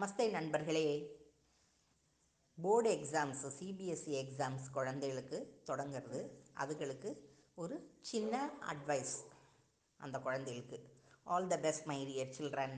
நமஸ்தே நண்பர்களே board exams CBSE exams குழந்தைகளுக்கு தொடங்கிறது அதுகளுக்கு ஒரு சின்ன அட்வைஸ் அந்த குழந்தைகளுக்கு all the best my dear children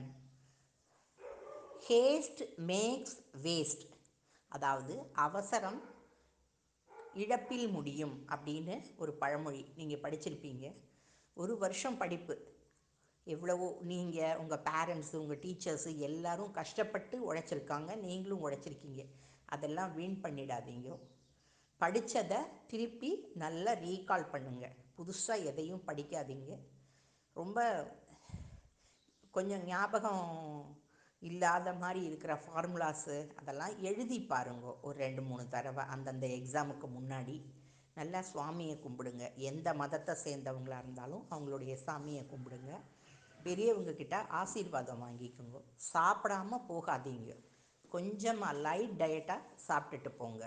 haste makes waste அதாவது அவசரம் இழப்பில் முடியும் அப்படின்னு ஒரு பழமொழி நீங்கள் படிச்சிருப்பீங்க ஒரு வருஷம் படிப்பு எவ்வளவோ நீங்கள் உங்கள் பேரண்ட்ஸு உங்கள் டீச்சர்ஸு எல்லாரும் கஷ்டப்பட்டு உழைச்சிருக்காங்க நீங்களும் உழைச்சிருக்கீங்க அதெல்லாம் வீண் பண்ணிடாதீங்க படித்ததை திருப்பி நல்லா ரீகால் பண்ணுங்கள் புதுசாக எதையும் படிக்காதீங்க ரொம்ப கொஞ்சம் ஞாபகம் இல்லாத மாதிரி இருக்கிற ஃபார்முலாஸு அதெல்லாம் எழுதி பாருங்க ஒரு ரெண்டு மூணு தடவை அந்தந்த எக்ஸாமுக்கு முன்னாடி நல்லா சுவாமியை கும்பிடுங்க எந்த மதத்தை சேர்ந்தவங்களாக இருந்தாலும் அவங்களுடைய சாமியை கும்பிடுங்க பெரியவங்க கிட்ட ஆசீர்வாதம் வாங்கிக்கோங்க சாப்பிடாம போகாதீங்க கொஞ்சமாக லைட் டயட்டாக சாப்பிட்டுட்டு போங்க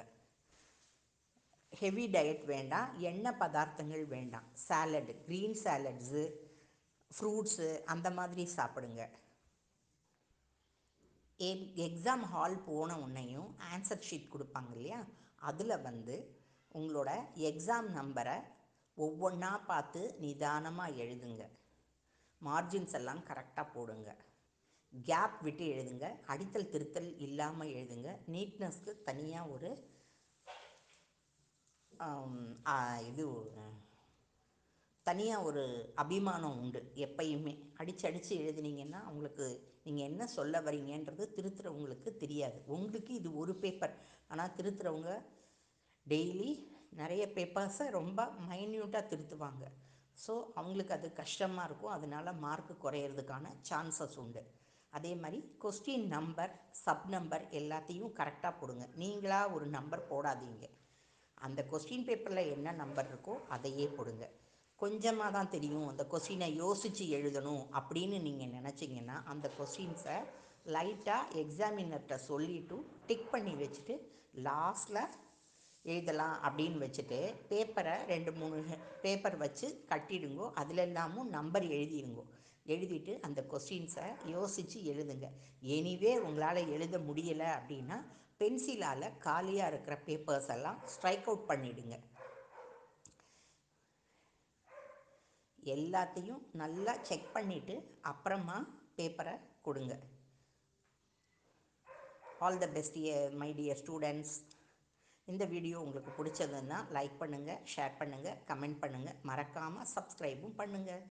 ஹெவி டயட் வேண்டாம் எண்ணெய் பதார்த்தங்கள் வேண்டாம் சாலடு க்ரீன் சாலட்ஸு ஃப்ரூட்ஸு அந்த மாதிரி சாப்பிடுங்க எக்ஸாம் ஹால் போன உடனேயும் ஆன்சர் ஷீட் கொடுப்பாங்க இல்லையா அதில் வந்து உங்களோட எக்ஸாம் நம்பரை ஒவ்வொன்றா பார்த்து நிதானமாக எழுதுங்க மார்ஜின்ஸ் எல்லாம் கரெக்டாக போடுங்க கேப் விட்டு எழுதுங்க அடித்தல் திருத்தல் இல்லாமல் எழுதுங்க நீட்னஸ்க்கு தனியாக ஒரு இது தனியாக ஒரு அபிமானம் உண்டு எப்பயுமே அடித்து அடித்து எழுதுனீங்கன்னா உங்களுக்கு நீங்கள் என்ன சொல்ல வரீங்கன்றது திருத்துறவங்களுக்கு தெரியாது உங்களுக்கு இது ஒரு பேப்பர் ஆனால் திருத்துறவங்க டெய்லி நிறைய பேப்பர்ஸை ரொம்ப மைன்யூட்டாக திருத்துவாங்க ஸோ அவங்களுக்கு அது கஷ்டமாக இருக்கும் அதனால் மார்க் குறையிறதுக்கான சான்சஸ் உண்டு அதே மாதிரி கொஸ்டின் நம்பர் சப் நம்பர் எல்லாத்தையும் கரெக்டாக போடுங்க நீங்களாக ஒரு நம்பர் போடாதீங்க அந்த கொஸ்டின் பேப்பரில் என்ன நம்பர் இருக்கோ அதையே போடுங்க கொஞ்சமாக தான் தெரியும் அந்த கொஸ்டினை யோசித்து எழுதணும் அப்படின்னு நீங்கள் நினச்சிங்கன்னா அந்த கொஸ்டின்ஸை லைட்டாக எக்ஸாமினர்கிட்ட சொல்லிவிட்டு டிக் பண்ணி வச்சுட்டு லாஸ்ட்டில் எழுதலாம் அப்படின்னு வச்சுட்டு பேப்பரை ரெண்டு மூணு பேப்பர் வச்சு கட்டிடுங்கோ அதில் எல்லாமும் நம்பர் எழுதிடுங்கோ எழுதிட்டு அந்த கொஸ்டின்ஸை யோசித்து எழுதுங்க எனிவே உங்களால் எழுத முடியலை அப்படின்னா பென்சிலால் காலியாக இருக்கிற பேப்பர்ஸ் எல்லாம் ஸ்ட்ரைக் அவுட் பண்ணிவிடுங்க எல்லாத்தையும் நல்லா செக் பண்ணிவிட்டு அப்புறமா பேப்பரை கொடுங்க all the best my dear students இந்த வீடியோ உங்களுக்கு பிடிச்சதுன்னா லைக் பண்ணுங்கள் ஷேர் பண்ணுங்கள் கமெண்ட் பண்ணுங்கள் மறக்காமல் சப்ஸ்கிரைபும் பண்ணுங்கள்